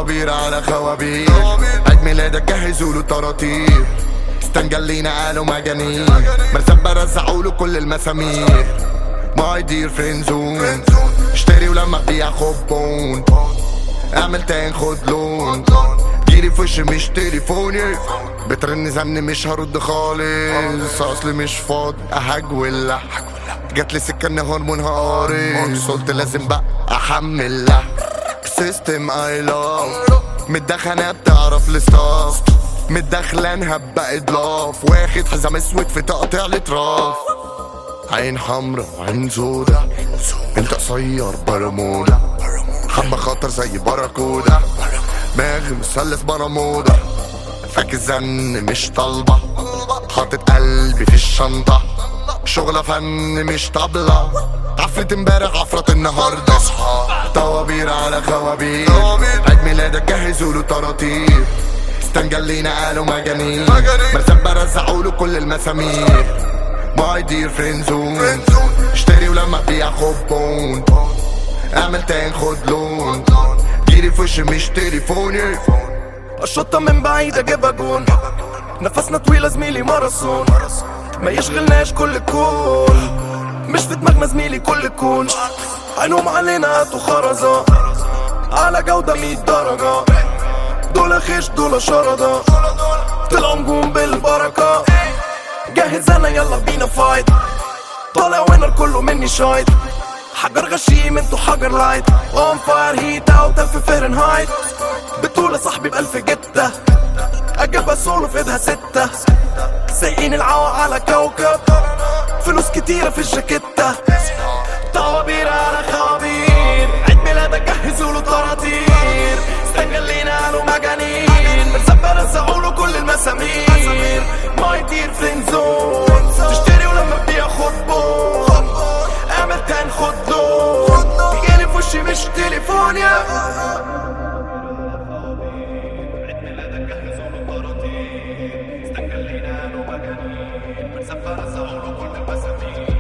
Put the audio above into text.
طوابير على خوابير عيد ميلادك جهزوا له طراطير استنجلينا قالوا مجانين مرتبة رزعوا له كل المسامير ماي دير فرينزون اشتري ولما تبيع خبون اعمل تاني خد لون جيلي في وشي مش تليفوني بترن زمني مش هرد خالص اصلي مش فاضي اهجول جات لي سكه ان هرمون هقارص قلت لازم بقى احمل سيستم اي لاف متدخنة بتعرف الستاف متدخلانها بقت لاف واخد حزام اسود في تقطيع الاطراف عين حمرا وعين سودا انت قصير برمودا حبة خطر زي باراكودا دماغي مثلث برمودا فاك الزن مش طالبة حاطط قلبي في الشنطة شغلة فن مش طبلة عفرة امبارح عفرة النهاردة طوابير على خوابير عيد ميلادك جهزوا له طراطير استنجلينا قالوا مجانين مرتبة رزعوا له كل المسامير ماي دير فرينزون اشتري ولما تبيع خبون اعمل تاني خد لون جيلي في وشي مش تليفوني الشطة من بعيد اجيبها جون نفسنا طويلة زميلي ماراثون ما يشغلناش كل الكون مش في دماغنا زميلي كل الكون عينهم علينا هاتوا خرزة على جودة مية درجة دول خيش دول شردة طلعوا نجوم بالبركة جاهز انا يلا بينا فايت طالع وينر كله مني شايط حجر غشيم انتو حجر لايت اون فاير هيت اوت الف فهرنهايت بطولة صاحبي بألف جتة اجيبها سولو في ايدها ستة سايقين العوا على كوكب فلوس كتيرة في الجاكيتة طوابير على خوابير عيد ميلادك جهزوا له طراطير استنجلينا قالوا مجانين متسبة رزعوا له كل المسامير ماي دير فرينزون تشتري ولما تبيع خد بون اعمل تاني خد لون تجيلي في وشي مش تليفون يا استنجلينا قالوا مجانين متسبة رزعوا له كل المسامير